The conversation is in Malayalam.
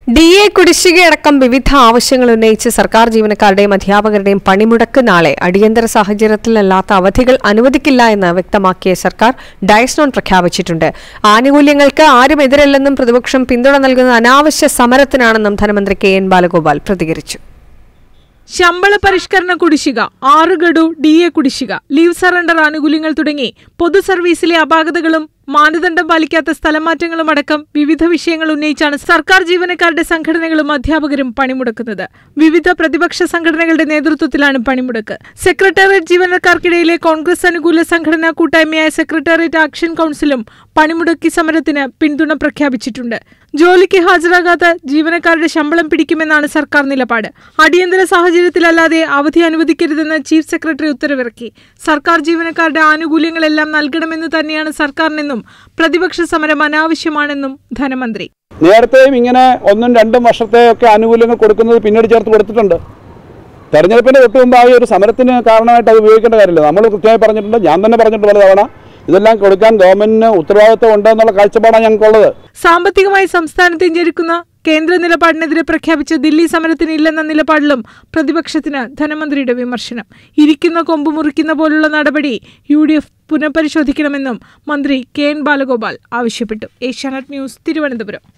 ഡി എ കുടിശ്ശികയടക്കം വിവിധ ആവശ്യങ്ങൾ ഉന്നയിച്ച് സർക്കാർ ജീവനക്കാരുടെയും അധ്യാപകരുടെയും പണിമുടക്ക് നാളെ അടിയന്തര സാഹചര്യത്തിലല്ലാത്ത അവധികൾ അനുവദിക്കില്ല എന്ന് വ്യക്തമാക്കിയ സർക്കാർ ഡയസ്നോൺ പ്രഖ്യാപിച്ചിട്ടുണ്ട് ആനുകൂല്യങ്ങൾക്ക് ആരും എതിരല്ലെന്നും പ്രതിപക്ഷം പിന്തുണ നൽകുന്ന അനാവശ്യ സമരത്തിനാണെന്നും ധനമന്ത്രി കെ എൻ ബാലഗോപാൽ പ്രതികരിച്ചു ശമ്പള പരിഷ്കരണ കുടിശ്ശിക ആറ് ഗഡു ഡി എ കുടിശ്ശിക ലീവ് സറണ്ടർ ആനുകൂല്യങ്ങൾ തുടങ്ങി പൊതു സർവീസിലെ അപാകതകളും മാനദണ്ഡം പാലിക്കാത്ത സ്ഥലമാറ്റങ്ങളും അടക്കം വിവിധ വിഷയങ്ങൾ ഉന്നയിച്ചാണ് സർക്കാർ ജീവനക്കാരുടെ സംഘടനകളും അധ്യാപകരും പണിമുടക്കുന്നത് വിവിധ പ്രതിപക്ഷ സംഘടനകളുടെ നേതൃത്വത്തിലാണ് പണിമുടക്ക് സെക്രട്ടേറിയറ്റ് ജീവനക്കാർക്കിടയിലെ കോൺഗ്രസ് അനുകൂല സംഘടനാ കൂട്ടായ്മയായ സെക്രട്ടേറിയറ്റ് ആക്ഷൻ കൌൺസിലും പണിമുടക്കി സമരത്തിന് പിന്തുണ പ്രഖ്യാപിച്ചിട്ടുണ്ട് ജോലിക്ക് ഹാജരാകാത്ത ജീവനക്കാരുടെ ശമ്പളം പിടിക്കുമെന്നാണ് സർക്കാർ നിലപാട് അടിയന്തര സാഹചര്യത്തിലല്ലാതെ അവധി അനുവദിക്കരുതെന്ന് ചീഫ് സെക്രട്ടറി ഉത്തരവിറക്കി സർക്കാർ ജീവനക്കാരുടെ ആനുകൂല്യങ്ങളെല്ലാം നൽകണമെന്ന് തന്നെയാണ് സർക്കാരിനെന്നും പ്രതിപക്ഷ സമരം അനാവശ്യമാണെന്നും ധനമന്ത്രി നേരത്തെയും ഇങ്ങനെ ഒന്നും രണ്ടും വർഷത്തെയൊക്കെ ആനുകൂല്യങ്ങൾ കൊടുക്കുന്നത് പിന്നീട് ചേർത്ത് കൊടുത്തിട്ടുണ്ട് തെരഞ്ഞെടുപ്പിന്റെ തൊട്ട് മുമ്പായി ഒരു സമരത്തിന് കാരണമായിട്ട് അത് ഉപയോഗിക്കേണ്ട കാര്യമില്ല നമ്മൾ കൃത്യമായി പറഞ്ഞിട്ടുണ്ട് ഞാൻ തന്നെ പറഞ്ഞിട്ടുണ്ട് പലതവണ ഇതെല്ലാം കൊടുക്കാൻ ഗവൺമെന്റിന് ഉത്തരവാദിത്വം ഉണ്ട് എന്നുള്ള കാഴ്ചപ്പാടാണ് ഞങ്ങൾക്കുള്ളത് സാമ്പത്തികമായി സംസ്ഥാനത്തെ ഞെരുക്കുന്ന കേന്ദ്ര നിലപാടിനെതിരെ പ്രഖ്യാപിച്ച ദില്ലി സമരത്തിന് ഇല്ലെന്ന നിലപാടിലും പ്രതിപക്ഷത്തിന് ധനമന്ത്രിയുടെ വിമർശനം ഇരിക്കുന്ന കൊമ്പ് മുറിക്കുന്ന പോലുള്ള നടപടി യു ഡി എഫ് പുനഃപരിശോധിക്കണമെന്നും മന്ത്രി കെ എൻ ബാലഗോപാൽ ആവശ്യപ്പെട്ടു ഏഷ്യാനെറ്റ് ന്യൂസ് തിരുവനന്തപുരം